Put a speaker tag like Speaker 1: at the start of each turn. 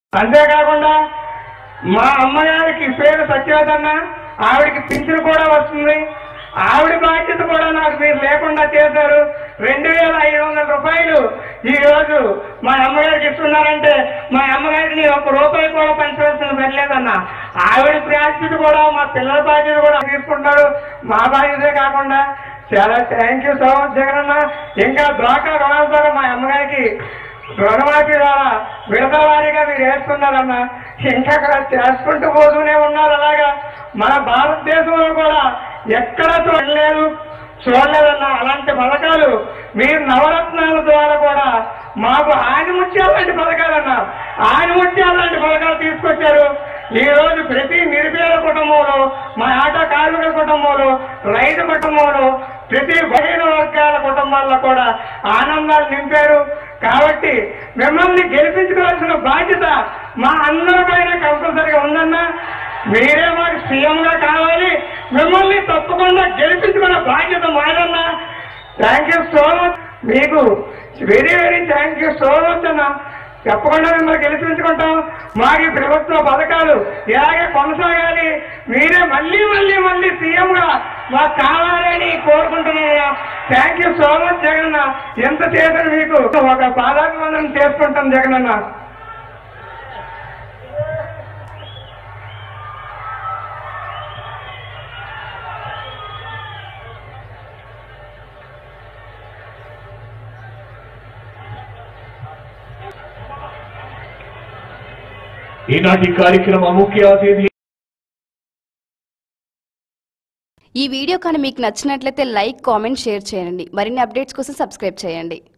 Speaker 1: అంతేకాకుండా మా అమ్మగారికి పేరు సత్యవతన్న ఆవిడకి పింఛను కూడా వస్తుంది ఆవిడ బాధ్యత కూడా నాకు మీరు లేకుండా చేశారు రెండు వేల ఐదు వందల రూపాయలు ఈ రోజు మా అమ్మగారికి ఇస్తున్నారంటే మా అమ్మగారికి నేను ఒక్క రూపాయి కూడా పంచవలసిన పనిలేదన్న ఆవిడ బాధ్యత కూడా మా పిల్లల బాధ్యత కూడా తీసుకుంటాడు మా బాధ్యతే కాకుండా చాలా థ్యాంక్ యూ సో మచ్ జగనన్న ఇంకా ద్వాకా రుణాల ద్వారా మా అమ్మగారికి రుణమాఫీ ద్వారా విడత వారీగా మీరు వేసుకున్నారన్న ఇంకా అక్కడ చేసుకుంటూ పోతూనే ఉన్నారు అలాగా మన భారతదేశంలో కూడా ఎక్కడ చూడలేదు చూడలేదన్న అలాంటి పథకాలు మీరు నవరత్నాల ద్వారా కూడా మాకు ఆనిముత్యాలు లాంటి పథకాలన్న ఆనిముత్యాలు లాంటి పథకాలు తీసుకొచ్చారు ఈ రోజు ప్రతి నిరుపేద కుటుంబంలో మా ఆటో కార్మికుల కుటుంబంలో రైతు కుటుంబంలో ప్రతి బలహీన వర్గాల కుటుంబాల్లో కూడా ఆనందాలు నింపారు కాబట్టి మిమ్మల్ని గెలిపించుకోవాల్సిన బాధ్యత మా అందరి పైన కంపల్సరిగా ఉందన్నా మీరే మాకు సీఎం గా కావాలి మిమ్మల్ని తప్పకుండా గెలిపించుకున్న బాధ్యత మాదన్నా థ్యాంక్ యూ సో మచ్ మీకు very very thank you so much అన్న తప్పకుండా మిమ్మల్ని గెలిపించుకుంటాం మాకు ఈ ప్రభుత్వ పథకాలు ఇలాగే కొనసాగాలి మీరే మళ్ళీ మళ్ళీ మళ్ళీ సీఎం గా మాకు కావాలని కోరుకుంటున్నాను థ్యాంక్ యూ సో మచ్ జగనన్న ఎంత చేశారు మీకు ఒక పాదాభివందనం చేసుకుంటాం జగనన్న
Speaker 2: ఈనాటి కార్యక్రమ ముఖ్య అతిథి
Speaker 3: ఈ వీడియో కానీ మీకు నచ్చినట్లయితే లైక్ కామెంట్ షేర్ చేయండి మరిన్ని అప్డేట్స్ కోసం సబ్స్క్రైబ్ చేయండి